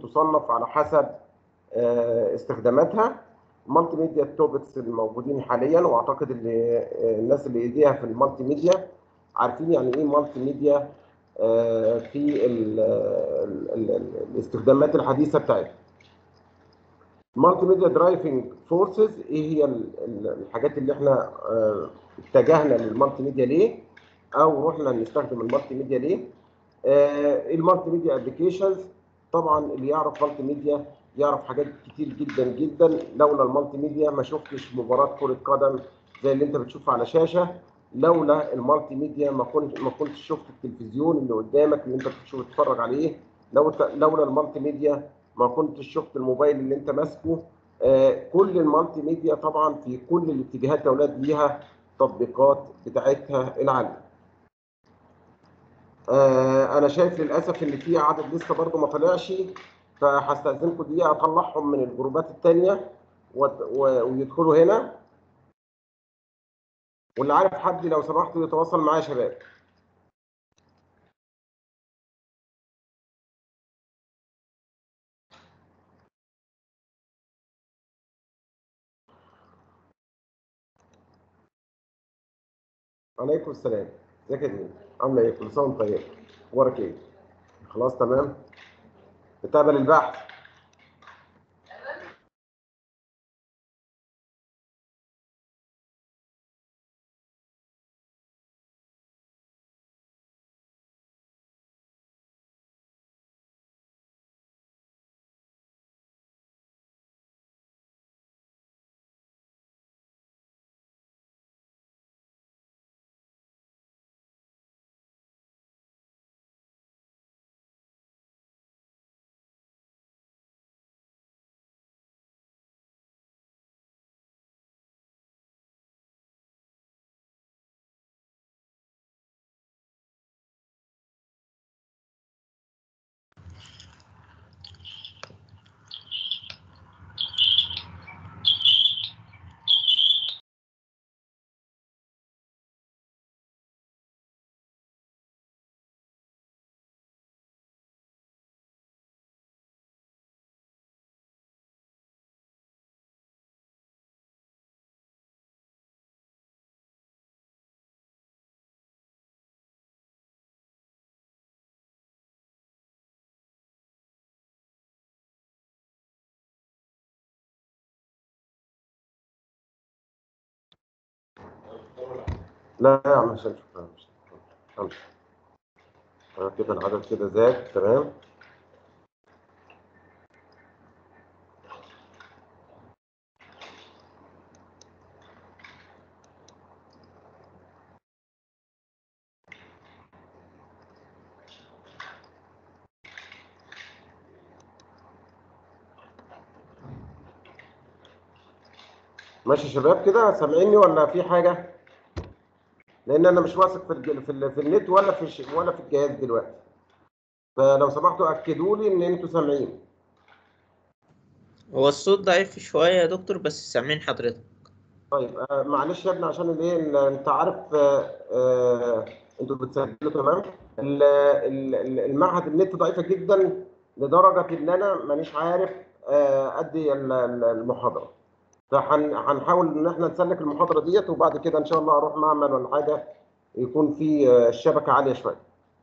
بتصنف على حسب آه، استخداماتها المالتي ميديا التوبكس الموجودين حاليا واعتقد ان آه، الناس اللي ايديها في المالتي ميديا عارفين يعني ايه مالتي ميديا آه، في ال- ال- ال- ال- الاستخدامات الحديثه بتاعتها. المالتي ميديا درايفنج فورسز ايه هي ال- ال- الحاجات اللي احنا آه، اتجهنا للمالتي ميديا ليه او رحنا نستخدم المالتي ميديا ليه؟ آه، المالتي ميديا ابلكيشنز طبعا اللي يعرف مالتي ميديا يعرف حاجات كتير جدا جدا لولا المالتي ميديا ما شفتش مباراه كره قدم زي اللي انت بتشوفها على شاشه لولا المالتي ميديا ما كنت ما كنتش شفت التلفزيون اللي قدامك اللي انت بتشوف تتفرج عليه لو لولا المالتي ميديا ما كنتش شفت الموبايل اللي انت ماسكه آه، كل المالتي ميديا طبعا في كل الاتجاهات يا اولاد ليها تطبيقات بتاعتها العاليه آه، انا شايف للاسف ان في عدد لسه برضه ما طلعش فهستاذنكم دقيقه اطلعهم من الجروبات الثانيه ويدخلوا هنا واللي عارف حد لو سمحتوا يتواصل معايا يا شباب عليكم السلام ازيك يا دين عامله ايه كل سنه وانت طيب اخبارك ايه خلاص تمام بتقبل البحث لا يا عم مش هنشوفها مش هنشوف آه، كده العدد كده زاد تمام ماشي يا شباب كده سامعيني ولا في حاجه لان انا مش واثق في الج- في, ال- في النت ولا في الش- ولا في الجهاز دلوقتي فلو سمحتوا اكدوا لي ان انتوا سامعين هو الصوت ضعيف شوية يا دكتور بس سامعين حضرتك طيب آه معلش يا ابني عشان الايه ال- انت عارف آه آه انتوا بتسجلوا تمام ال- ال- ال- المعهد النت ضعيفه جدا لدرجه ان انا مانيش عارف آه ادي ال- ال- المحاضره فهنحاول ان احنا نسلك المحاضره ديت وبعد كده ان شاء الله اروح معمل ولا حاجه يكون في آه، الشبكه عاليه شويه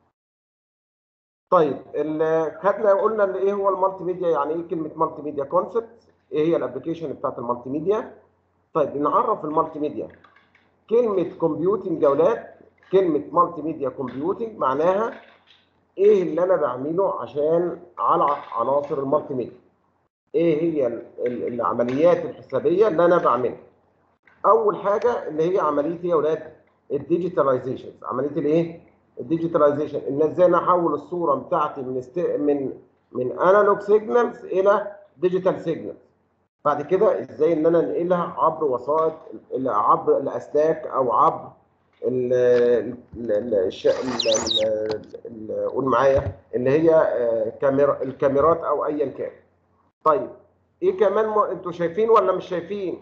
طيب ال- خدنا قلنا ان ايه هو المالتي ميديا يعني ايه كلمه مالتي ميديا كونسبت ايه هي الابلكيشن بتاعت المالتي ميديا طيب نعرف المالتي ميديا كلمه كومبيوتنج يا اولاد كلمه مالتي ميديا كومبيوتنج معناها ايه اللي انا بعمله عشان على عناصر المالتي ميديا ايه هي ال- ال- العمليات الحسابيه اللي انا بعملها اول حاجه اللي هي عمليه ايه يا اولاد الديجيتاليزيشن عمليه الايه الديجيتاليزيشن ان ازاي انا احول الصوره بتاعتي من است... من من انالوج سيجنالز الى ديجيتال سيجنالز بعد كده ازاي ان انا انقلها عبر وسائط ال- عبر الاسلاك او عبر ال ال- ال- الش- ال- ال- ال- قول معايا اللي هي آه، كاميرا الكاميرات او ايا كان طيب ايه كمان م... انتوا شايفين ولا مش شايفين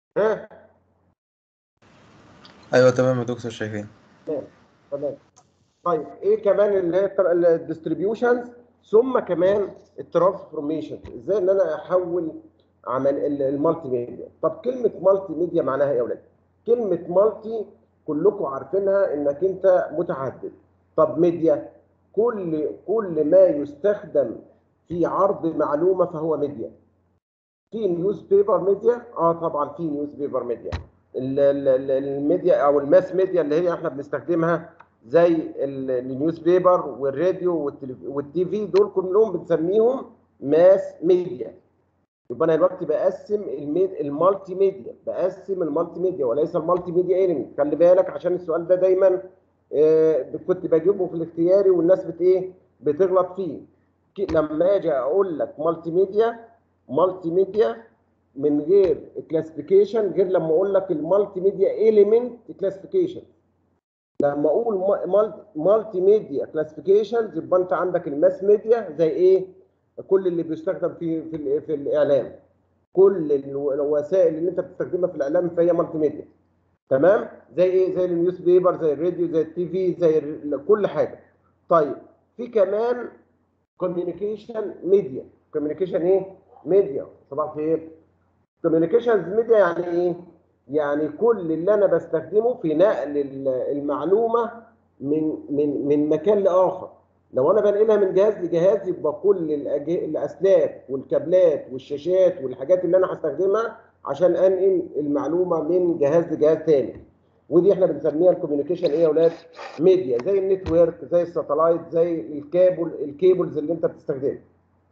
ها ايوه تمام يا دكتور شايفين تمام تمام طيب ايه كمان اللي هي الديستريبيوشنز ثم كمان الترانسفورميشن ازاي ان انا احول عمل ال- المالتي ميديا طب كلمه مالتي ميديا معناها ايه يا اولاد كلمه مالتي كلكم عارفينها انك انت متعدد طب ميديا كل كل ما يستخدم في عرض معلومه فهو ميديا في نيوز بيبر ميديا اه طبعا في نيوز بيبر ميديا ال- ال- ال- الميديا او الماس ميديا اللي هي احنا بنستخدمها زي ال- النيوز بيبر والراديو والتلف- والتي في دول كلهم بنسميهم ماس ميديا يبقى انا دلوقتي بقسم الميد... المالتي ميديا بقسم المالتي ميديا وليس المالتي ميديا ايلمنت خلي بالك عشان السؤال ده دايما آه كنت بجيبه في الاختياري والناس بت ايه بتغلط فيه ك- لما اجي اقول لك مالتي ميديا مالتي ميديا من غير كلاسيفيكيشن غير لما اقول لك المالتي ميديا ايليمنت كلاسيفيكيشن لما اقول مالتي ميديا كلاسيفيكيشنز يبقى انت عندك الماس ميديا زي ايه كل اللي بيستخدم في في, ال- في الاعلام كل الو- الوسائل اللي انت بتستخدمها في الاعلام فهي مالتي ميديا تمام زي ايه زي النيوز بيبر زي الراديو زي التي في زي ال- كل حاجه طيب في كمان كوميونيكيشن ميديا كوميونيكيشن ايه ميديا صباح الخير كوميونيكيشنز ميديا يعني ايه يعني كل اللي انا بستخدمه في نقل ال- المعلومه من من من مكان لاخر لو انا بنقلها من جهاز لجهاز يبقى كل الأج- الاسلاك والكابلات والشاشات والحاجات اللي انا هستخدمها عشان انقل المعلومه من جهاز لجهاز تاني ودي احنا بنسميها الكوميونيكيشن ايه يا اولاد ميديا زي النتورك زي الساتلايت زي الكابل الكيبلز اللي انت بتستخدمها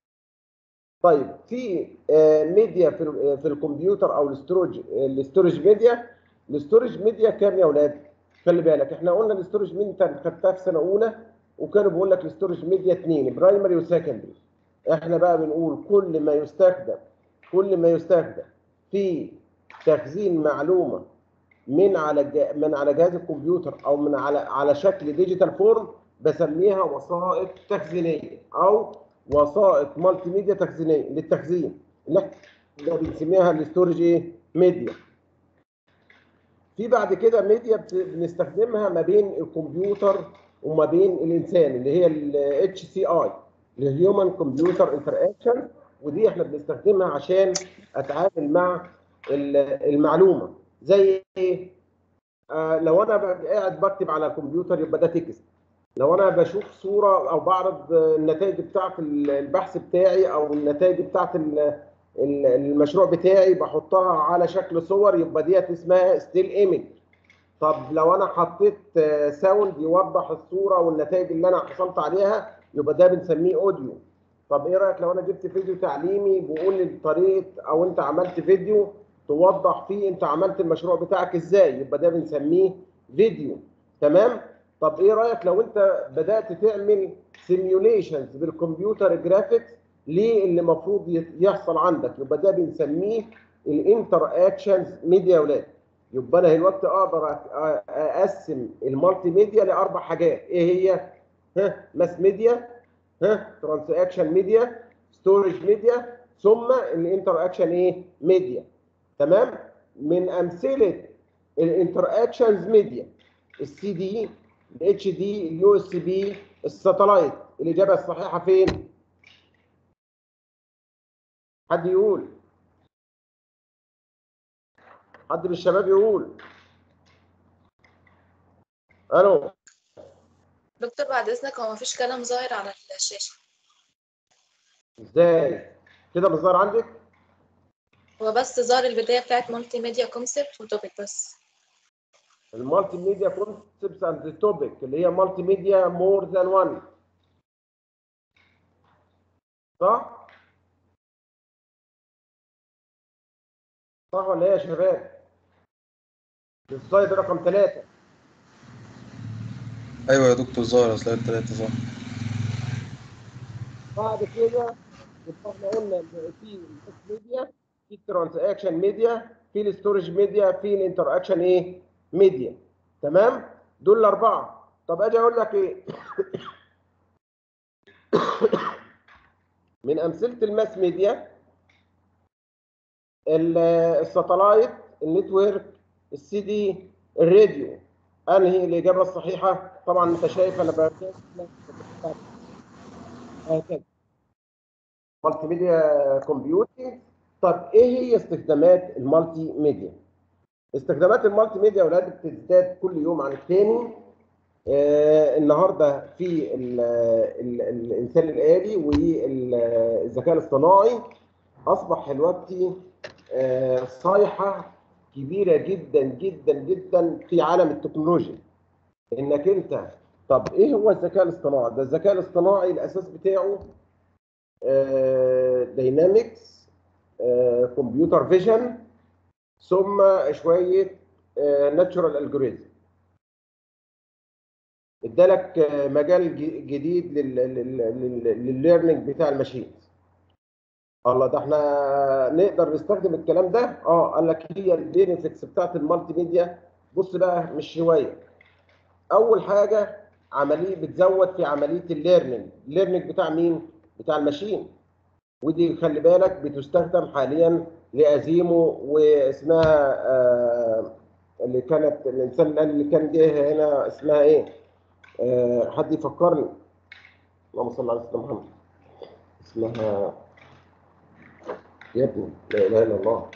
طيب في آه، ميديا في ال- آه، في الكمبيوتر او الاستورج الاستورج ميديا الاستورج ميديا كام يا اولاد خلي بالك احنا قلنا الاستورج ميديا انت خدتها في سنه اولى وكانوا بيقول لك الاستورج ميديا اثنين برايمري وسكندري احنا بقى بنقول كل ما يستخدم كل ما يستخدم في تخزين معلومه من على الج- من على جهاز الكمبيوتر او من على على شكل ديجيتال فورم بسميها وسائط تخزينيه او وسائط مالتي ميديا تخزينيه للتخزين اللي احنا بنسميها الاستورج ايه ميديا في بعد كده ميديا بت- بنستخدمها ما بين الكمبيوتر وما بين الانسان اللي هي ال HCI الهيومن كمبيوتر انتراكشن ودي احنا بنستخدمها عشان اتعامل مع ال- المعلومه زي ايه؟ آه لو انا ب- قاعد بكتب على الكمبيوتر يبقى ده تكست لو انا بشوف صوره او بعرض آه، النتائج بتاعت ال- البحث بتاعي او النتائج بتاعت ال- ال- المشروع بتاعي بحطها على شكل صور يبقى ديت اسمها ستيل ايمج طب لو انا حطيت آه، ساوند يوضح الصوره والنتائج اللي انا حصلت عليها يبقى ده بنسميه اوديو طب ايه رايك لو انا جبت فيديو تعليمي بيقول لي طريقه او انت عملت فيديو توضح فيه انت عملت المشروع بتاعك ازاي يبقى ده بنسميه فيديو تمام طب ايه رايك لو انت بدات تعمل سيميوليشنز بالكمبيوتر جرافيكس ليه اللي المفروض يت- يحصل عندك يبقى ده بنسميه الانتر اكشنز ميديا يا اولاد يبقى انا دلوقتي اقدر أ- أ- اقسم المالتي ميديا لاربع حاجات ايه هي ها ماس ميديا ها ترانس اكشن ميديا ستورج ميديا ثم الانتر اكشن ايه ميديا تمام من امثله الانتر اكشنز ميديا السي دي الاتش دي اليو اس بي الساتلايت الاجابه الصحيحه فين حد يقول حد من الشباب يقول الو دكتور بعد اذنك هو مفيش كلام ظاهر على الشاشه ازاي كده مش ظاهر عندك هو بس ظهر البدايه بتاعت مالتي ميديا كونسبت وتوبيك بس المالتي ميديا كونسبتس اند توبيك اللي هي مالتي ميديا مور ذان وان صح؟ صح ولا ايه يا شباب؟ السلايد رقم ثلاثة ايوه يا دكتور ظاهر سلايد ثلاثة صح بعد كده يبقى احنا قلنا إن في الماس ميديا في الترانزاكشن ميديا في الستورج ميديا في الانتر اكشن ايه؟ ميديا تمام؟ دول الأربعة طب أجي أقول لك إيه؟ من أمثلة الماس ميديا ال- الساتلايت النتورك السي دي الراديو انهي الاجابه الصحيحه طبعا انت شايف انا برسم لك هكذا مالتي ميديا كومبيوتنج طب ايه هي استخدامات المالتي ميديا؟ استخدامات المالتي ميديا يا اولاد بتزداد كل يوم عن الثاني آه النهارده في ال ال الانسان الالي والذكاء الاصطناعي اصبح دلوقتي آه صيحه كبيره جدا جدا جدا في عالم التكنولوجيا انك انت طب ايه هو الذكاء الاصطناعي؟ ده الذكاء الاصطناعي الاساس بتاعه داينامكس كمبيوتر فيجن ثم شويه ناتشورال الجوريزم ادالك آه، مجال ج- جديد للليرنينج بتاع الماشين الله ده احنا نقدر نستخدم الكلام ده اه قال لك هي البينفيتس بتاعت المالتي ميديا بص بقى مش شويه اول حاجه عمليه بتزود في عمليه الليرنينج الليرنينج بتاع مين بتاع الماشين ودي خلي بالك بتستخدم حاليا لازيمو واسمها آه اللي كانت الانسان اللي كان جه هنا اسمها ايه آه حد يفكرني اللهم صل على سيدنا محمد اسمها يا ابني لا اله الا الله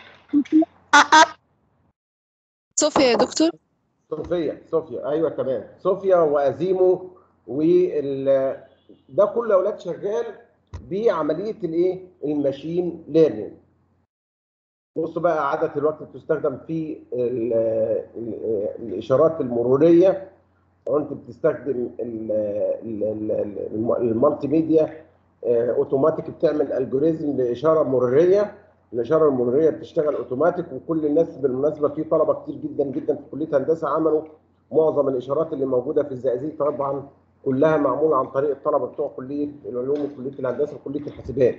صوفيا يا دكتور صوفيا صوفيا ايوه تمام صوفيا وازيمو وال ده كله اولاد شغال بعمليه الايه الماشين ليرنينج بصوا بقى عدد الوقت بتستخدم في ال ال الاشارات المروريه وانت بتستخدم ال- ال- ال- الم- المالتي ميديا آه، اوتوماتيك بتعمل الجوريزم لاشاره مروريه الاشاره المروريه بتشتغل اوتوماتيك وكل الناس بالمناسبه في طلبه كتير جدا جدا في كليه هندسه عملوا معظم الاشارات اللي موجوده في الزقازيق طبعا كلها معموله عن طريق الطلبه بتوع كليه العلوم وكليه الهندسه وكليه الحاسبات.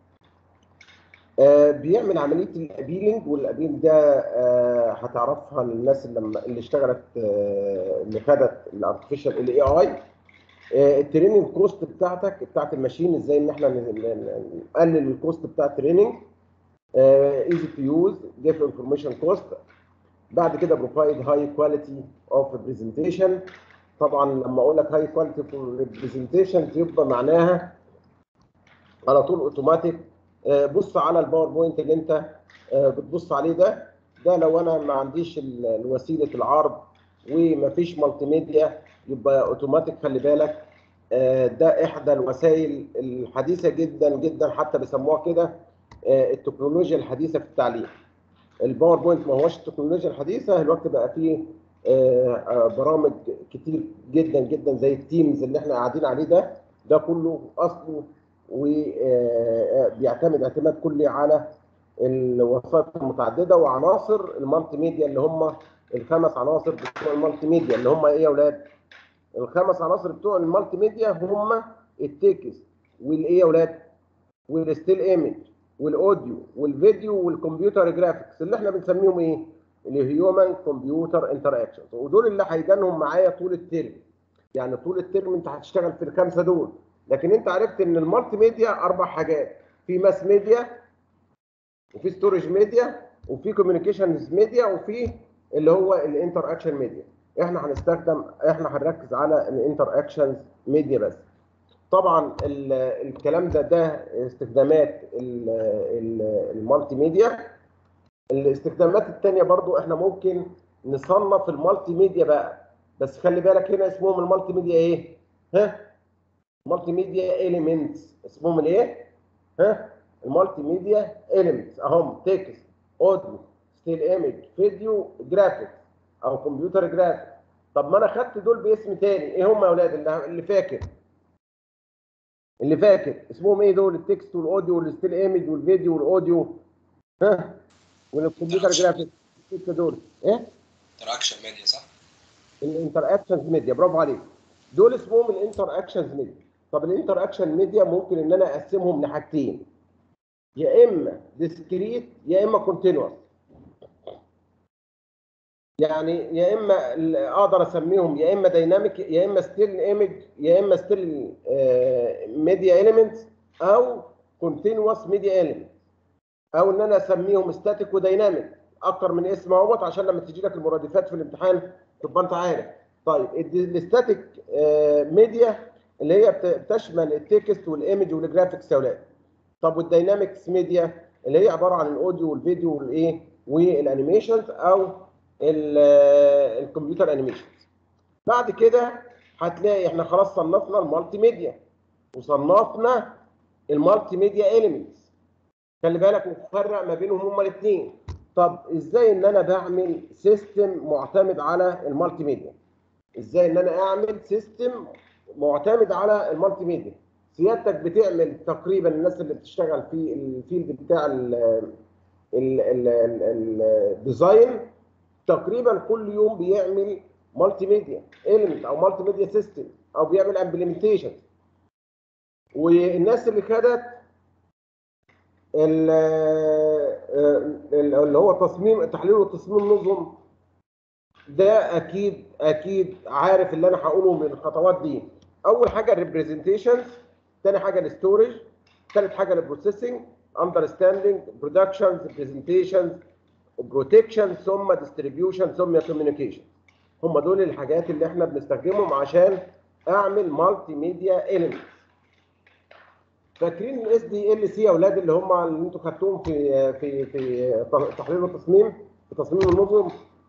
آه، بيعمل عمليه الابيلنج والابيلنج ده آه، هتعرفها الناس اللي لما اللي اشتغلت آه، اللي خدت الارتفيشال الاي اي التريننج كوست بتاعتك بتاعت الماشين ازاي ان احنا ن- ن- نقلل الكوست بتاع التريننج ايزي تو يوز جيف انفورميشن كوست بعد كده بروفايد هاي كواليتي اوف برزنتيشن طبعا لما اقول لك هاي كواليتي برزنتيشن يبقى معناها على طول اوتوماتيك آه، بص على الباوربوينت اللي انت آه، بتبص عليه ده ده لو انا ما عنديش ال- الوسيله العرض ومفيش مالتي ميديا يبقى اوتوماتيك خلي بالك آه، ده احدى الوسائل الحديثه جدا جدا حتى بيسموها كده آه، التكنولوجيا الحديثه في التعليم الباوربوينت ما هوش التكنولوجيا الحديثه الوقت بقى فيه آه، آه، برامج كتير جدا جدا زي التيمز اللي احنا قاعدين عليه ده ده كله اصله وبيعتمد اعتماد كلي على الوسائط المتعدده وعناصر المالتي ميديا اللي هم الخمس عناصر بتوع المالتي ميديا اللي هم ايه يا اولاد؟ الخمس عناصر بتوع المالتي ميديا هم التكست والايه يا اولاد؟ والستيل ايمج والاوديو والفيديو والكمبيوتر جرافيكس اللي احنا بنسميهم ايه؟ الهيومن كمبيوتر انتر اكشنز ودول اللي هيجانهم معايا طول الترم يعني طول الترم انت هتشتغل في الخمسه دول لكن انت عرفت ان المالتي ميديا اربع حاجات في ماس ميديا وفي ستورج ميديا وفي كوميونيكيشنز ميديا وفي اللي هو الانتر اكشن ميديا احنا هنستخدم احنا هنركز على الانتر اكشنز ميديا بس طبعا ال- الكلام ده ده استخدامات ال- ال- المالتي ميديا الاستخدامات الثانيه برضو احنا ممكن نصنف المالتي ميديا بقى بس خلي بالك هنا اسمهم المالتي ميديا ايه ها مالتي ميديا اليمنتس اسمهم الايه ها المالتي ميديا اليمنتس اهم تكست اوديو ستيل ايمج فيديو جرافيكس او كمبيوتر جرافيكس طب ما انا خدت دول باسم تاني ايه هم يا اولاد اللي اللي فاكر اللي فاكر اسمهم ايه دول التكست والاوديو والستيل ايمج والفيديو والاوديو ها والكمبيوتر جرافيكس الستة دول ايه انتراكشن ميديا صح؟ الانتر اكشنز ميديا برافو عليك دول اسمهم الانتر اكشنز ميديا طب الانتر اكشن ميديا ممكن ان انا اقسمهم لحاجتين يا اما ديسكريت يا اما كونتينوس يعني يا اما ال- اقدر اسميهم يا اما دايناميك يا اما ستيل ايمج يا اما ستيل ميديا اليمنتس او كونتينوس ميديا اليمنتس او ان انا اسميهم ستاتيك ودايناميك اكتر من اسم اهوت عشان لما تيجي لك المرادفات في الامتحان تبقى انت عارف طيب الستاتيك ميديا اللي هي بت- بتشمل التكست والايمج والجرافيكس يا اولاد طب والداينامكس ميديا اللي هي عباره عن الاوديو والفيديو والايه والانيميشنز او ال- الكمبيوتر انيميشنز بعد كده هتلاقي احنا خلاص صنفنا المالتي ميديا وصنفنا المالتي ميديا اليمنتس خلي بالك وفرق ما بينهم هما الاثنين طب ازاي ان انا بعمل سيستم معتمد على المالتي ميديا ازاي ان انا اعمل سيستم معتمد على المالتي ميديا سيادتك بتعمل تقريبا الناس اللي بتشتغل في الفيلد بتاع ال- ال- ال- ال- الديزاين تقريبا كل يوم بيعمل مالتي ميديا اليمنت او مالتي ميديا سيستم او بيعمل امبلمنتيشن والناس اللي خدت ال- ال- اللي هو تصميم تحليل وتصميم نظم ده اكيد اكيد عارف اللي انا هقوله من الخطوات دي اول حاجه الريبريزنتيشن ثاني حاجه الاستورج ثالث حاجه البروسيسنج اندرستاندينج برودكشنز برزنتيشنز بروتكشن ثم ديستريبيوشن ثم كوميونيكيشن هم دول الحاجات اللي احنا بنستخدمهم عشان اعمل مالتي ميديا اليمنت فاكرين الاس دي ال سي يا اولاد اللي هم اللي انتوا خدتوهم في في في تحليل التصميم في تصميم النظم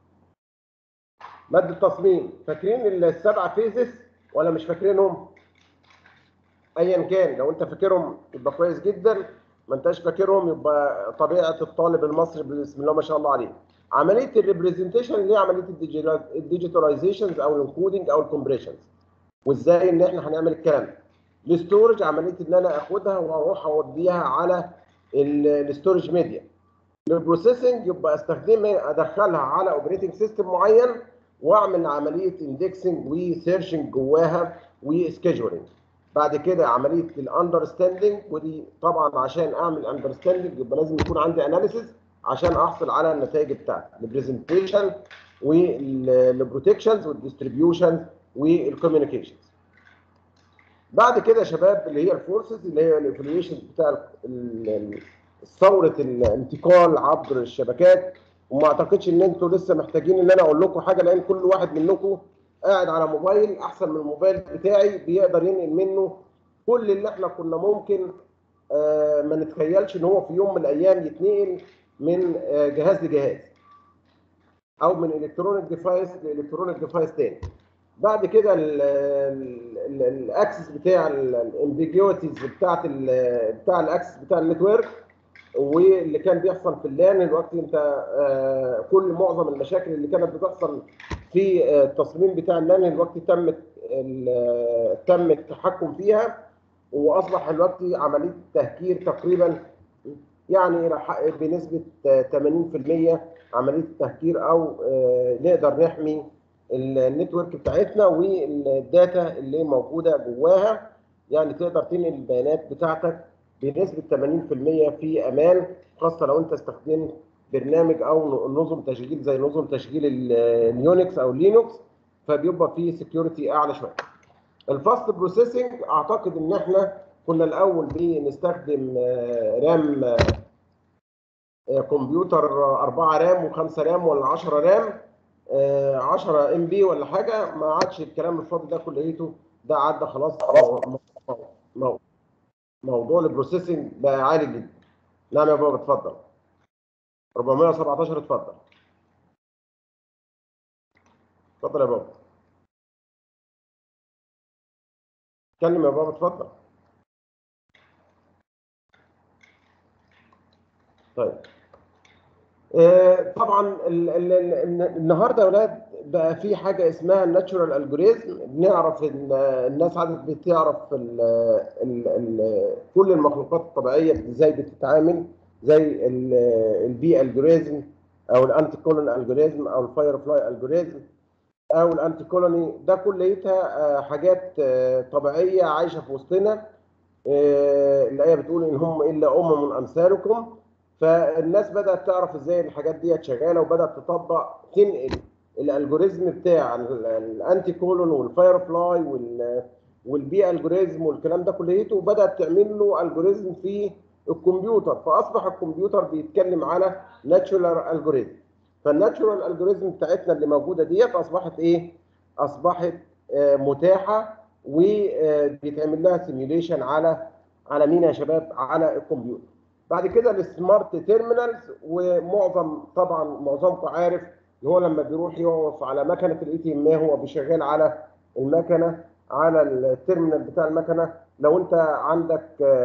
ماده تصميم فاكرين السبعه فيزز ولا مش فاكرينهم؟ ايا كان لو انت فاكرهم يبقى كويس جدا ما انتش فاكرهم يبقى طبيعه الطالب المصري بسم الله ما شاء الله عليه. عمليه الريبريزنتيشن اللي هي عمليه الديجيتاليزيشنز او الانكودنج او الكومبريشنز. وازاي ان احنا هنعمل الكلام ده. الستورج عمليه ان انا اخدها واروح اوديها على الستورج ميديا. البروسيسنج يبقى استخدمها ادخلها على اوبريتنج سيستم معين واعمل عمليه اندكسنج وسيرشنج جواها وسكيدجولينج. بعد كده عمليه الاندرستاندنج ودي طبعا عشان اعمل اندرستاندنج يبقى لازم يكون عندي اناليسيس عشان احصل على النتائج بتاعتي البرزنتيشن والبروتكشنز والديستريبيوشن والكوميونيكيشنز بعد كده يا شباب اللي هي الفورسز اللي هي الايفالويشن بتاع ال- ال- ثوره الانتقال عبر الشبكات وما اعتقدش ان انتوا لسه محتاجين ان انا اقول لكم حاجه لان كل واحد منكم قاعد على موبايل احسن من الموبايل بتاعي بيقدر ينقل منه كل اللي احنا كنا ممكن آه، ما نتخيلش ان هو في يوم من الايام يتنقل من آه، جهاز لجهاز او من الكترونيك ديفايس لالكترونيك ديفايس تاني بعد كده الاكسس بتاع الامبيجوتيز بتاعت ال- بتاع الاكسس بتاع النتورك واللي كان بيحصل في اللان الوقت انت آه، كل معظم المشاكل اللي كانت بتحصل في آه، التصميم بتاع اللان الوقت تم ال- تم التحكم فيها واصبح الوقت عمليه تهكير تقريبا يعني إلى ح- بنسبه آه، 80% عمليه التهكير او آه، نقدر نحمي النتورك بتاعتنا والداتا اللي موجوده جواها يعني تقدر تنقل البيانات بتاعتك بنسبه 80% في امان خاصه لو انت استخدمت برنامج او نظم تشغيل زي نظم تشغيل ال- اليونكس او لينوكس فبيبقى فيه سكيورتي اعلى شويه. الفاست بروسيسنج اعتقد ان احنا كنا الاول بنستخدم آه، رام آه، آه، كمبيوتر 4 رام و5 رام ولا 10 رام آه، 10 ام بي ولا حاجه ما عادش الكلام الفاضي ده كليته ده عدى خلاص مو- مو- موضوع البروسيسنج بقى عالي جدا نعم يا بابا اتفضل 417 اتفضل اتفضل يا بابا اتكلم يا بابا اتفضل طيب آه، طبعا ال- ال- ال- النهارده يا اولاد بقى في حاجه اسمها الناتشورال الجوريزم بنعرف ان الناس عادت بتعرف ال ال ال كل المخلوقات الطبيعيه ازاي بتتعامل زي البي الجوريزم او الانتي كولون الجوريزم او الفاير فلاي الجوريزم او الانتي كولوني ده كليتها آه، حاجات آه، طبيعيه عايشه في وسطنا آه، الايه بتقول ان هم الا امم امثالكم فالناس بدات تعرف ازاي الحاجات دي شغاله وبدات تطبق تنقل الالجوريزم بتاع ال- الانتي كولون والفاير فلاي وال والبي الجوريزم والكلام ده كليته وبدات تعمل له الجوريزم في الكمبيوتر فاصبح الكمبيوتر بيتكلم على ناتشورال الجوريزم فالناتشورال الجوريزم بتاعتنا اللي موجوده ديت اصبحت ايه؟ اصبحت آه، متاحه وبيتعمل لها سيميوليشن على على مين يا شباب على الكمبيوتر بعد كده السمارت تيرمينالز ومعظم طبعا معظمكم عارف ان هو لما بيروح يقف على مكنه الاي تي ام هو بيشغل على المكنه على التيرمينال بتاع المكنه لو انت عندك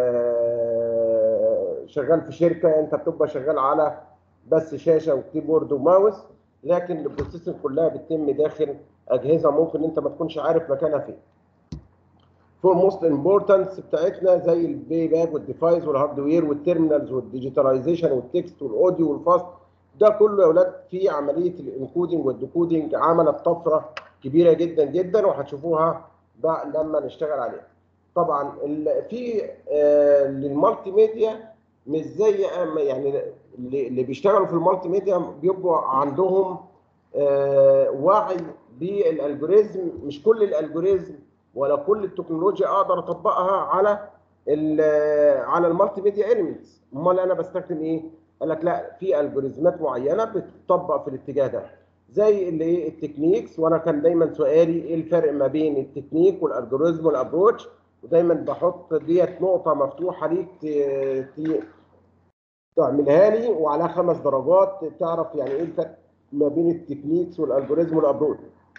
آه، شغال في شركه انت بتبقى شغال على بس شاشه وكيبورد وماوس لكن البروسيسنج كلها بتتم داخل اجهزه ممكن انت ما تكونش عارف مكانها فين. فور موست امبورتنس بتاعتنا زي البي باك والديفايس والهاردوير والتيرمينالز والديجيتاليزيشن والتكست والاوديو والفاست ده كله يا اولاد في عمليه الانكودنج والديكودنج عملت طفره كبيره جدا جدا وهتشوفوها بقى لما نشتغل عليها. طبعا ال- في آه، للمالتي ميديا مش زي أما- يعني اللي اللي بيشتغلوا في المالتي ميديا بيبقوا عندهم آه، وعي بالالجوريزم مش كل الالجوريزم ولا كل التكنولوجيا اقدر اطبقها على ال- على المالتي ميديا اليمنتس امال انا بستخدم ايه قال لك لا في الجوريزمات معينه بتطبق في الاتجاه ده زي اللي ايه التكنيكس وانا كان دايما سؤالي ايه الفرق ما بين التكنيك والالجوريزم والابروتش ودايما بحط ديت نقطه مفتوحه ليك ت- ت- تعملها لي وعلى خمس درجات تعرف يعني ايه الفرق ما بين التكنيكس والالجوريزم والابروتش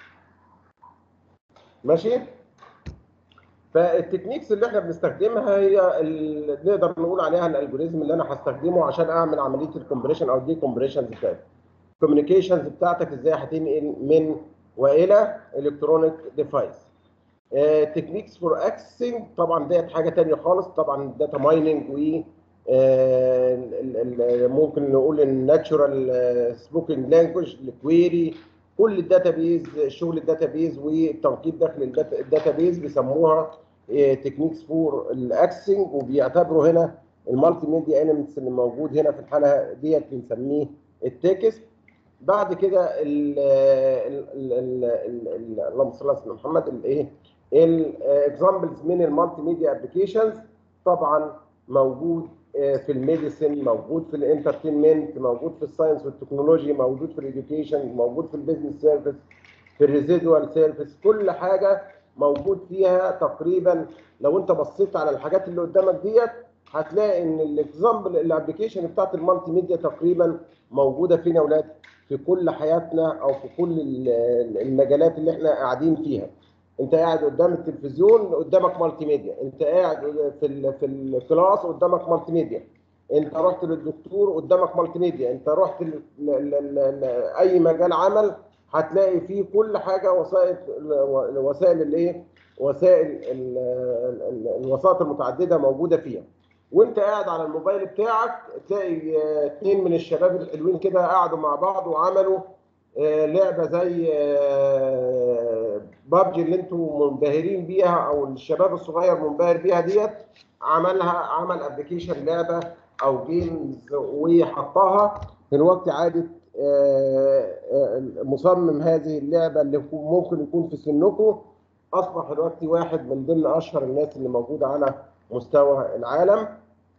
ماشي فالتكنيكس اللي احنا بنستخدمها هي ال- نقدر نقول عليها الالجوريزم اللي انا هستخدمه عشان اعمل عمليه الكومبريشن او الدي كومبريشنز بتاعتي الكوميونيكيشنز بتاعتك ازاي هتنقل من والى الكترونيك ديفايس تكنيكس فور اكسسنج طبعا ديت حاجه تانية خالص طبعا الداتا مايننج و آه، ال- ال- ال- ممكن نقول الناتشورال سبوكن لانجوج الكويري كل الداتابيز شغل الداتابيز والتوقيت داخل الداتا- الداتابيز بيسموها تكنيكس فور الاكسنج وبيعتبروا هنا المالتي ميديا اليمنتس اللي موجود هنا في الحاله ديت بنسميه التكست بعد كده ال ال- ال- ال- ال- ال- اللهم صل على سيدنا محمد الايه الاكزامبلز من المالتي ميديا ابلكيشنز طبعا موجود آه، في الميديسن موجود في الانترتينمنت موجود في الساينس والتكنولوجي موجود في الاديوكيشن موجود في البيزنس سيرفيس في الريزيدوال سيرفيس كل حاجه موجود فيها تقريبا لو انت بصيت على الحاجات اللي قدامك ديت هتلاقي ان الاكزامبل الابلكيشن بتاعت المالتي ميديا تقريبا موجوده فينا يا اولاد في كل حياتنا او في كل ال- المجالات اللي احنا قاعدين فيها انت قاعد قدام التلفزيون قدامك مالتي ميديا انت قاعد في ال في الكلاس قدامك مالتي ميديا انت رحت للدكتور قدامك مالتي ميديا انت رحت ل- ل- ل- ل- اي مجال عمل هتلاقي فيه كل حاجه وسائل وسائل الايه وسائل ال- ال- الوسائط المتعدده موجوده فيها وانت قاعد على الموبايل بتاعك تلاقي آه، اتنين من الشباب الحلوين كده قعدوا مع بعض وعملوا آه، لعبه زي بابجي اللي انتوا منبهرين بيها او الشباب الصغير منبهر بيها ديت عملها عمل ابلكيشن لعبه او جيمز وحطها في الوقت عادت آه، آه، مصمم هذه اللعبه اللي ممكن يكون في سنكم اصبح دلوقتي واحد من ضمن اشهر الناس اللي موجوده على مستوى العالم.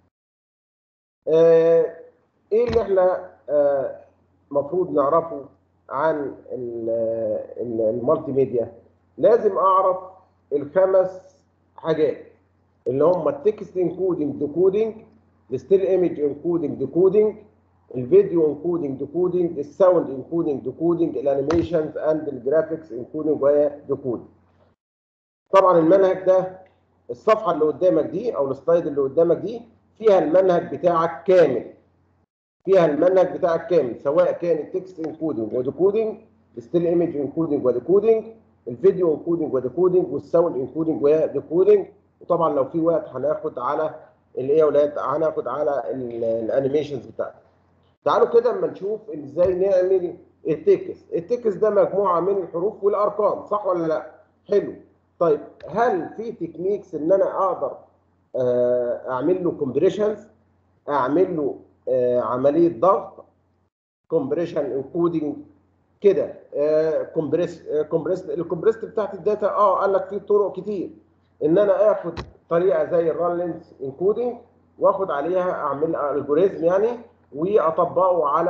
آه، ايه اللي احنا المفروض نعرفه عن ال- ال- المالتي ميديا؟ لازم اعرف الخمس حاجات اللي هم التكست انكودنج ديكودنج الستيل ايمج انكودنج ديكودنج الفيديو انكودنج ديكودنج الساوند انكودنج ديكودنج الانيميشنز اند الجرافيكس انكودنج وديكودنج طبعا المنهج ده الصفحه اللي قدامك دي او السلايد اللي قدامك دي فيها المنهج بتاعك كامل فيها المنهج بتاعك كامل سواء كان التكست انكودنج وديكودنج الستيل ايمج انكودنج وديكودنج الفيديو انكودنج وديكودنج والساوند انكودنج وديكودنج وطبعا لو في وقت هناخد على الايه يا اولاد هناخد على ال- الانيميشنز بتاعتك تعالوا كده اما نشوف ازاي نعمل التكست التكست ده مجموعه من الحروف والارقام صح ولا لا حلو طيب هل في تكنيكس ان انا اقدر آه، اعمل له كومبريشنز اعمل له آه، عمليه ضغط كومبريشن انكودنج كده كومبريس كومبريس الكومبريست بتاعت الداتا اه قال لك في طرق كتير ان انا اخد طريقه زي الرالنس انكودنج واخد عليها اعمل الجوريزم يعني واطبقه على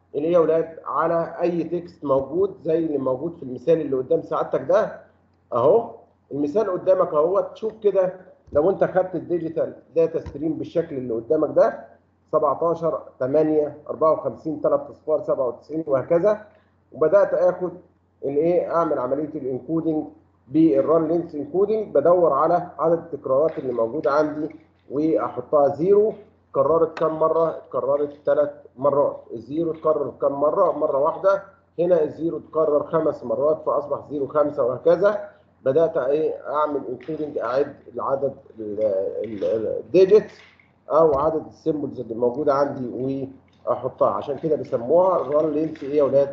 اللي هي يا اولاد على اي تكست موجود زي اللي موجود في المثال اللي قدام سعادتك ده اهو المثال قدامك اهو تشوف كده لو انت خدت الديجيتال داتا ستريم بالشكل اللي قدامك ده 17 8 54 3 اصفار 97 وهكذا وبدات اخد الايه اعمل عمليه الانكودنج بالران لينس انكودنج بدور على عدد التكرارات اللي موجوده عندي واحطها زيرو اتكررت كم مره؟ اتكررت ثلاث مرات، الزيرو اتكرر كم مره؟ مره واحده، هنا الزيرو اتكرر خمس مرات فاصبح زيرو خمسه وهكذا، بدات ايه اعمل انكلودنج اعد العدد الديجيت او عدد السيمبلز اللي موجوده عندي واحطها عشان كده بيسموها الران لينس ايه يا اولاد؟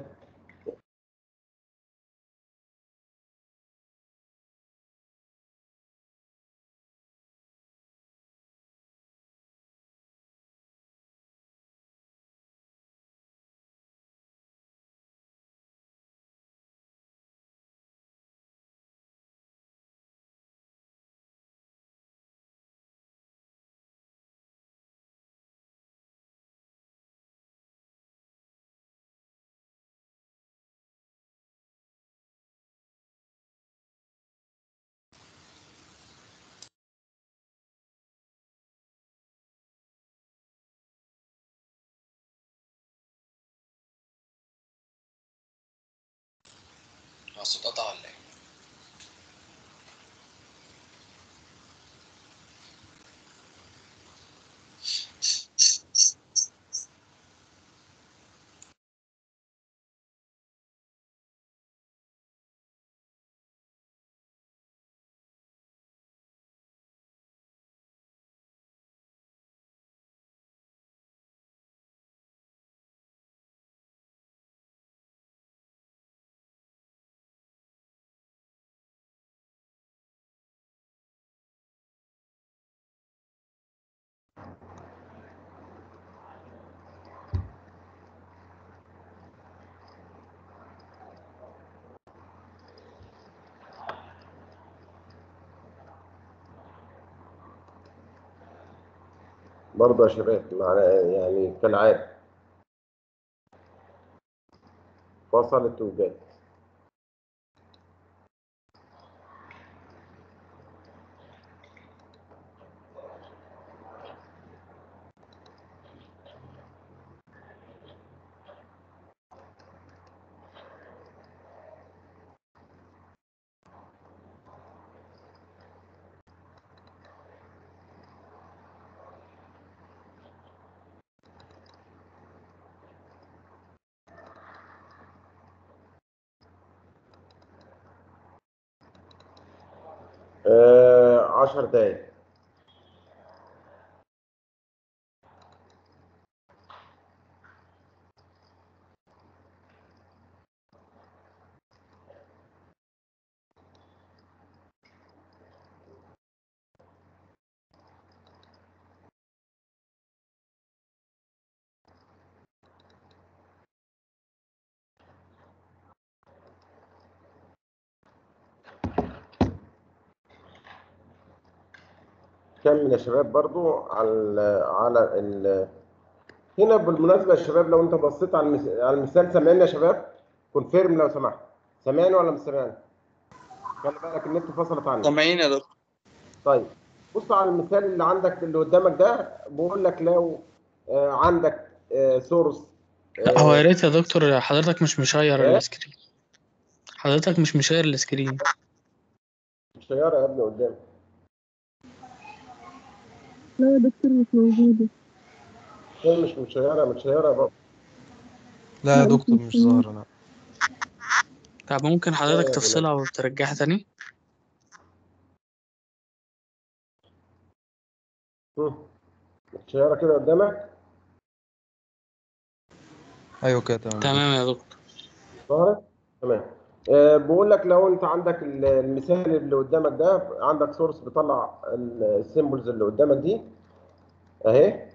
هو الصوت قطع ولا ايه؟ برضه يا شباب معنا يعني كالعاده فصلت وجت آه عشر دقايق كمل يا شباب برضو على ال على ال هنا بالمناسبة يا شباب لو انت بصيت على المس- على المثال سامعني يا شباب كونفيرم لو سمحت سامعني ولا مش سامعني؟ خلي بالك النت فصلت عنك سامعين يا دكتور طيب بص على المثال اللي عندك اللي قدامك ده بقول لك لو آه، عندك سورس هو يا ريت يا دكتور حضرتك مش مشير إيه؟ السكرين حضرتك مش مشير السكرين سيارة يا ابني قدامك لا يا دكتور مش موجودة هي مش مشيرة مشيرة يا بابا لا يا دكتور مش ظاهرة لا طب ممكن لا حضرتك يا تفصلها وترجعها تاني هم. مشيرة كده قدامك أيوة كده تمام تمام يا دكتور ظهرت تمام أه بقول لك لو انت عندك ال- المثال اللي قدامك ده عندك سورس بيطلع السيمبلز اللي قدامك دي اهي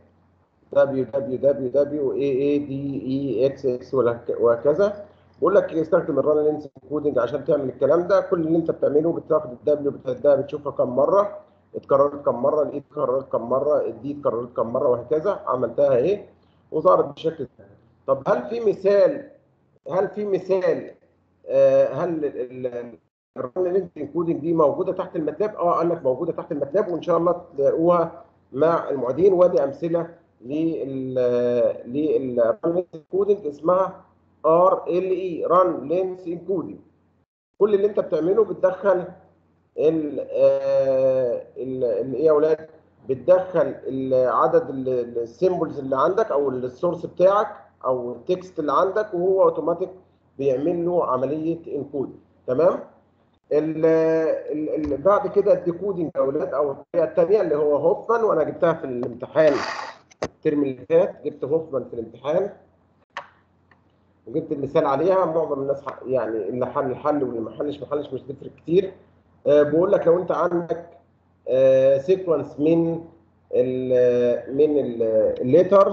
www a a d e x x وهك- وهكذا بقول لك استخدم الران لينس كودنج عشان تعمل الكلام ده كل اللي انت بتعمله بتاخد الدبليو بتهدها بتشوفها كم مره اتكررت كم مره الاي اتكررت كم مره الدي اتكررت كم مره وهكذا عملتها اهي وظهرت بالشكل ده طب هل في مثال هل في مثال آه، هل الرن انكودنج دي موجوده تحت الماتلاب؟ اه قال لك موجوده تحت الماتلاب وان شاء الله تلاقوها مع المعيدين وادي امثله لل للرن انكودنج اسمها ار ال اي ران لينس انكودنج كل اللي انت بتعمله بتدخل ال آه، ال ال- ايه يا اولاد بتدخل ال- عدد السيمبلز اللي عندك او السورس بتاعك او التكست اللي عندك وهو اوتوماتيك بيعمل له عمليه انكود تمام ال ال ال بعد كده الديكودنج يا اولاد او الطريقه الثانيه اللي هو هوفمان وانا جبتها في الامتحان الترم اللي فات جبت هوفمان في الامتحان وجبت المثال عليها معظم الناس ح- يعني اللي حل حل واللي ما حلش ما حلش مش بتفرق كتير آه، بقول لك لو انت عندك سيكونس من ال من الليترز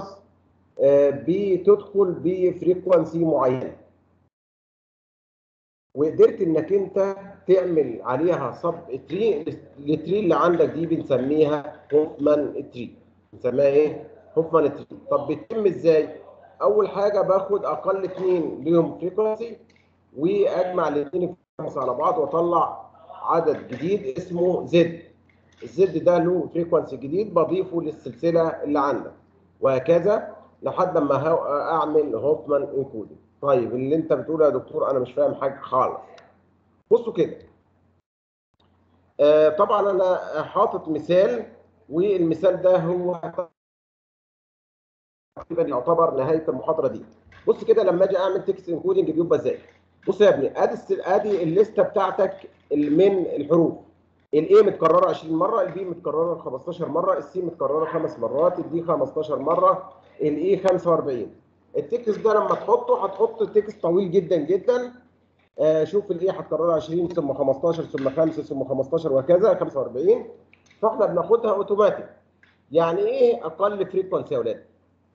بتدخل بفريكونسي معينه وقدرت انك انت تعمل عليها سب تري التري اللي عندك دي بنسميها هوفمان تري بنسميها ايه؟ هوفمان تري طب بيتم ازاي؟ اول حاجه باخد اقل اثنين ليهم فريكونسي واجمع الاثنين فريكونسي على بعض واطلع عدد جديد اسمه زد الزد ده له فريكونسي جديد بضيفه للسلسله اللي عندك وهكذا لحد ما هو- اعمل هوفمان انكودنج طيب اللي انت بتقوله يا دكتور انا مش فاهم حاجه خالص بصوا كده آه طبعا انا حاطط مثال والمثال ده هو تقريبا يعتبر نهايه المحاضره دي بص كده لما اجي اعمل تكست انكودنج بيبقى ازاي بص يا ابني ادي الس- ادي الليسته بتاعتك ال- من الحروف الاي متكرره 20 مره البي متكرره 15 مره السي متكرره خمس مرات الدي 15 مره الاي 45 التكست ده لما تحطه هتحط تكست طويل جدا جدا آه شوف الايه هتكررها 20 ثم 15 ثم 5 ثم 15 وهكذا 45 فاحنا بناخدها اوتوماتيك يعني ايه اقل فريكونسي يا اولاد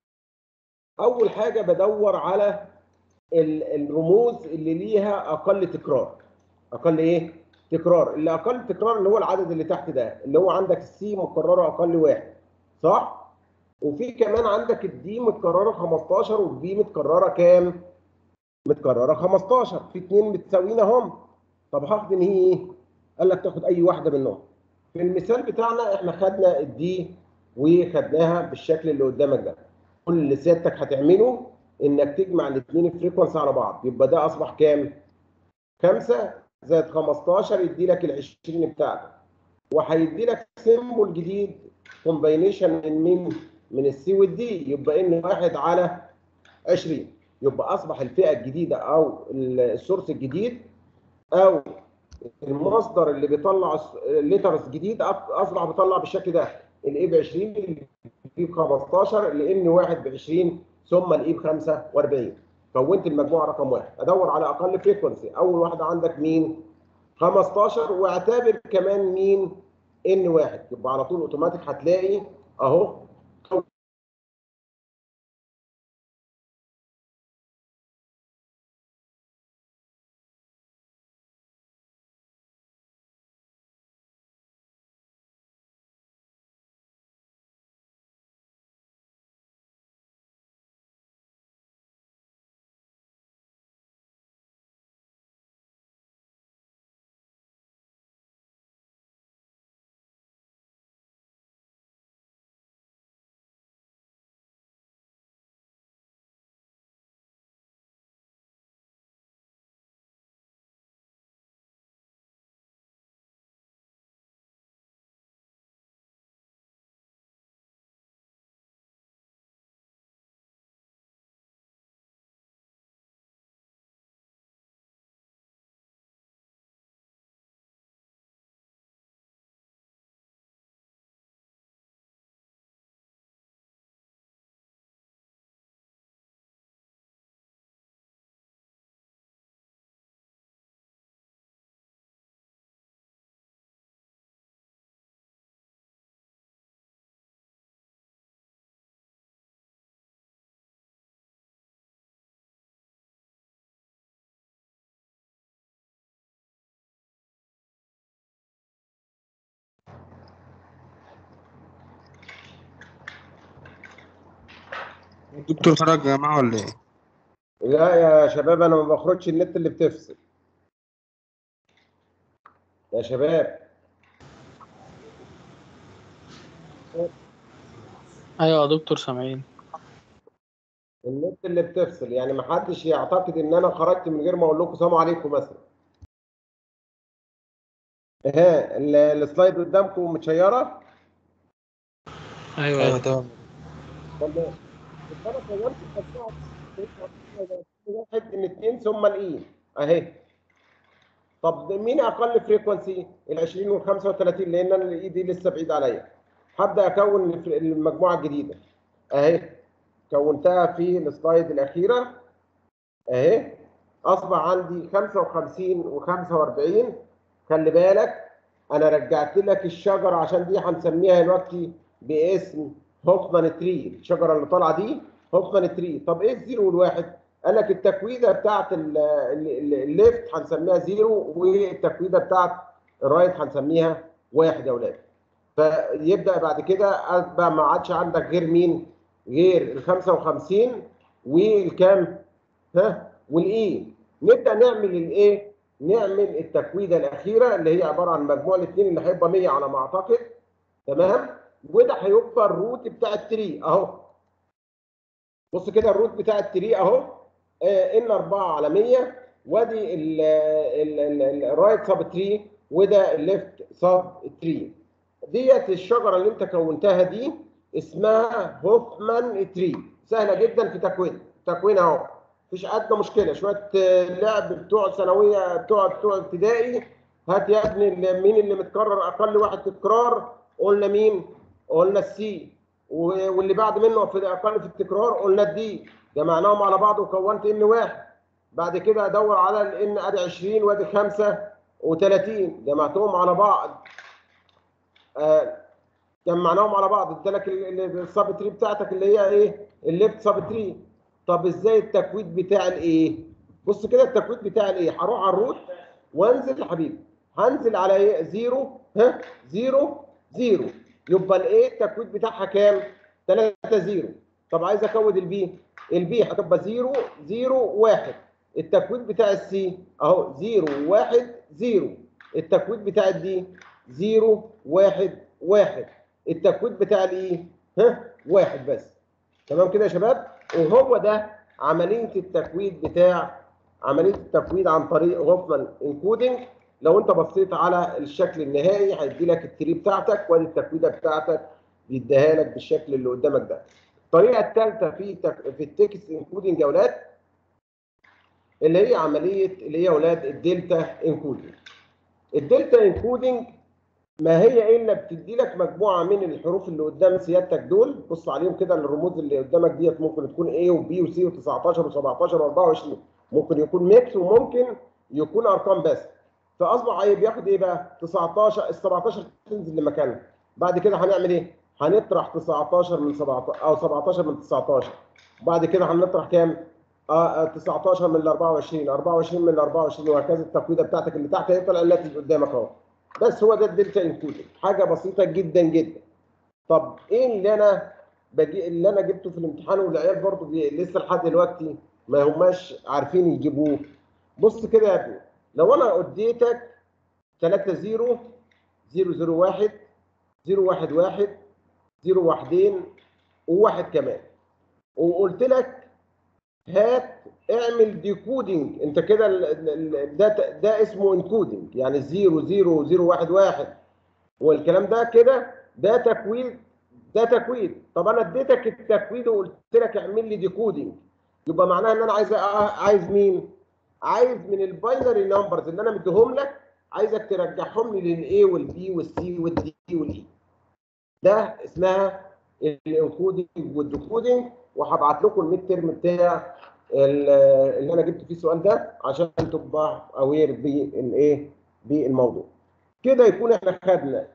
اول حاجه بدور على ال- الرموز اللي ليها اقل تكرار اقل ايه تكرار اللي اقل تكرار اللي هو العدد اللي تحت ده اللي هو عندك السي مكرره اقل واحد صح وفي كمان عندك الدي متكرره 15 والبي متكرره كام متكرره 15 في اتنين متساويين اهم طب هاخد ان هي ايه قال لك تاخد اي واحده منهم في المثال بتاعنا احنا خدنا الدي وخدناها بالشكل اللي قدامك ده كل اللي سيادتك هتعمله انك تجمع الاثنين فريكونسي على بعض يبقى ده اصبح كام 5 زائد 15 يدي لك ال 20 بتاعتك وهيدي لك سيمبل جديد كومباينيشن من مين من السي والدي يبقى ان واحد على 20 يبقى اصبح الفئه الجديده او السورس الجديد او المصدر اللي بيطلع ليترز جديد أص- اصبح بيطلع بالشكل ده الاي ب 20 الاي ب 15 الان واحد ب 20 ثم الاي ب 45 كونت المجموعه رقم واحد ادور على اقل فريكونسي اول واحده عندك مين 15 واعتبر كمان مين ان واحد يبقى على طول اوتوماتيك هتلاقي اهو الدكتور خرج يا جماعة ولا ايه؟ لا يا شباب انا ما بخرجش النت اللي بتفصل يا شباب ايوه يا دكتور سامعين النت اللي بتفصل يعني ما حدش يعتقد ان انا خرجت من غير ما اقول لكم سلام عليكم مثلا ها ال- السلايد قدامكم متشيره ايوه ايوه يا تمام تمام يبقى انا صورت المجموعه واحد من اثنين ثم الاي اهي طب مين اقل فريكونسي ال 20 وال 35 لان انا الاي دي لسه بعيد عليا هبدا اكون الف- المجموعه الجديده اهي كونتها في السلايد الاخيره اهي اصبح عندي 55 و45 خلي بالك انا رجعت لك الشجره عشان دي هنسميها دلوقتي باسم هوفمان تري الشجره اللي طالعه دي هوفمان تري طب ايه الزيرو والواحد؟ قال لك التكويده بتاعت ال- ال- ال- الليفت هنسميها زيرو والتكويده بتاعت الرايت هنسميها واحد يا اولاد فيبدا بعد كده بقى ما عادش عندك غير مين؟ غير ال 55 والكام؟ ها؟ والاي نبدا نعمل الايه؟ نعمل التكويده الاخيره اللي هي عباره عن مجموع الاثنين اللي هيبقى 100 على ما اعتقد تمام؟ وده هيبقى الروت بتاع التري اهو بص كده الروت بتاع التري اهو ان 4 على 100 وادي ال- ال- ال- الرايت سب تري وده الليفت سب تري ديت الشجره اللي انت كونتها دي اسمها هوفمان تري سهله جدا في تكوين تكوينها اهو مفيش ادنى مشكله شويه آه، لعب بتوع ثانويه بتوع بتوع ابتدائي هات يا ابني ال- مين اللي متكرر اقل واحد تكرار قلنا مين قلنا السي و- واللي بعد منه في اقل في التكرار قلنا الدي جمعناهم على بعض وكونت ان واحد بعد كده ادور على الان ادي 20 وادي 35 جمعتهم على بعض آه جمعناهم على بعض ادالك ال- ال- السب تري بتاعتك اللي هي ايه الليفت سب تري طب ازاي التكويد بتاع الايه بص كده التكويد بتاع الايه هروح على الروت وانزل يا حبيبي هنزل على ايه زيرو ها زيرو زيرو يبقى الايه التكويد بتاعها كام 3 زيرو طب عايز اكود البي البي هتبقى زيرو زيرو واحد التكويد بتاع السي اهو زيرو واحد زيرو التكويد بتاع الدي زيرو واحد واحد التكويد بتاع الاي ها واحد بس تمام كده يا شباب وهو ده عمليه التكويد بتاع عمليه التكويد عن طريق هوفمان انكودنج لو انت بصيت على الشكل النهائي هيدي لك التري بتاعتك وادي التكويده بتاعتك بيديها لك بالشكل اللي قدامك ده الطريقه الثالثه في تك... في التكست انكودنج يا اولاد اللي هي عمليه اللي هي يا اولاد الدلتا انكودنج الدلتا انكودنج ما هي الا بتدي لك مجموعه من الحروف اللي قدام سيادتك دول بص عليهم كده الرموز اللي قدامك ديت ممكن تكون A وB وC و19 و17 و24 ممكن يكون ميكس وممكن يكون ارقام بس فاصبح ايه بياخد ايه بقى 19 ال 17 تنزل لمكانها بعد كده هنعمل ايه هنطرح 19 من 17 او 17 من 19 بعد كده هنطرح كام آه آه، 19 من ال 24 24 من ال 24 وهكذا التقويضه بتاعتك اللي تحت هيطلع الناتج قدامك اهو بس هو ده الدلتا انكودنج حاجه بسيطه جدا جدا طب ايه اللي انا بجي اللي انا جبته في الامتحان والعيال برضو بي... لسه لحد دلوقتي ما هماش عارفين يجيبوه بص كده يا ابني لو انا اديتك 3 0 0 0 1 0 1 1 0 1 وواحد كمان وقلت لك هات اعمل ديكودنج انت كده ال- ال- ال- ده ده اسمه انكودنج يعني 0 0 0 1 1 والكلام ده كده ده تكويد ده تكويد طب انا اديتك التكويد وقلت لك اعمل لي ديكودنج يبقى معناها ان انا عايز أ- عايز مين؟ عايز من الباينري نمبرز اللي انا مديهم لك عايزك ترجعهم لي للاي والبي والسي والدي والاي ده اسمها الانكودنج والديكودنج وهبعت لكم الميد ترم بتاع ال- اللي انا جبت فيه السؤال ده عشان تبقى اوير بالايه بالموضوع كده يكون احنا خدنا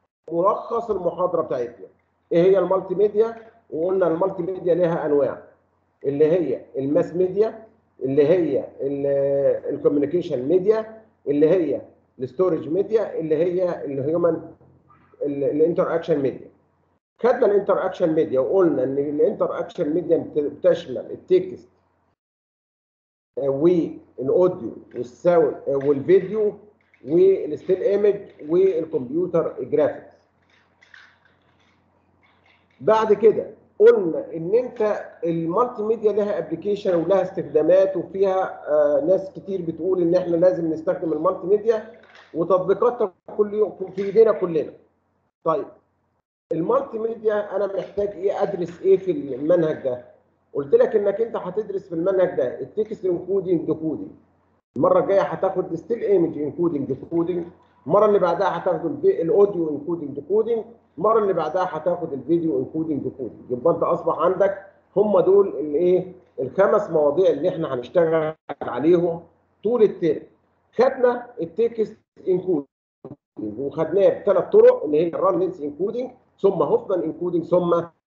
ملخص المحاضره بتاعتنا ايه هي المالتي ميديا وقلنا المالتي ميديا لها انواع اللي هي الماس ميديا اللي هي الكوميونيكيشن ميديا اللي هي الستورج ميديا اللي هي الهيومن الانتر اكشن ميديا خدنا الانتر اكشن ميديا وقلنا ان الانتر اكشن ميديا بتشمل التكست آه، والاوديو والساوند آه، والفيديو والستيل ايمج والكمبيوتر جرافيكس بعد كده قلنا ان انت المالتي ميديا لها ابلكيشن ولها استخدامات وفيها آه ناس كتير بتقول ان احنا لازم نستخدم المالتي ميديا وتطبيقاتها كل يوم في ايدينا كلنا. طيب المالتي ميديا انا محتاج ايه ادرس ايه في المنهج ده؟ قلت لك انك انت هتدرس في المنهج ده التكست انكودنج ديكودنج. المره الجايه هتاخد ستيل ايمج انكودنج ديكودنج. المره اللي بعدها هتاخد الفي- الاوديو انكودنج ديكودنج. المره اللي بعدها هتاخد الفيديو انكودنج ديكودنج يبقى انت اصبح عندك هم دول الايه الخمس مواضيع اللي احنا هنشتغل عليهم طول الترم خدنا التكست انكودنج وخدناه بثلاث طرق اللي هي الران لينس انكودنج ثم هوفمان انكودنج ثم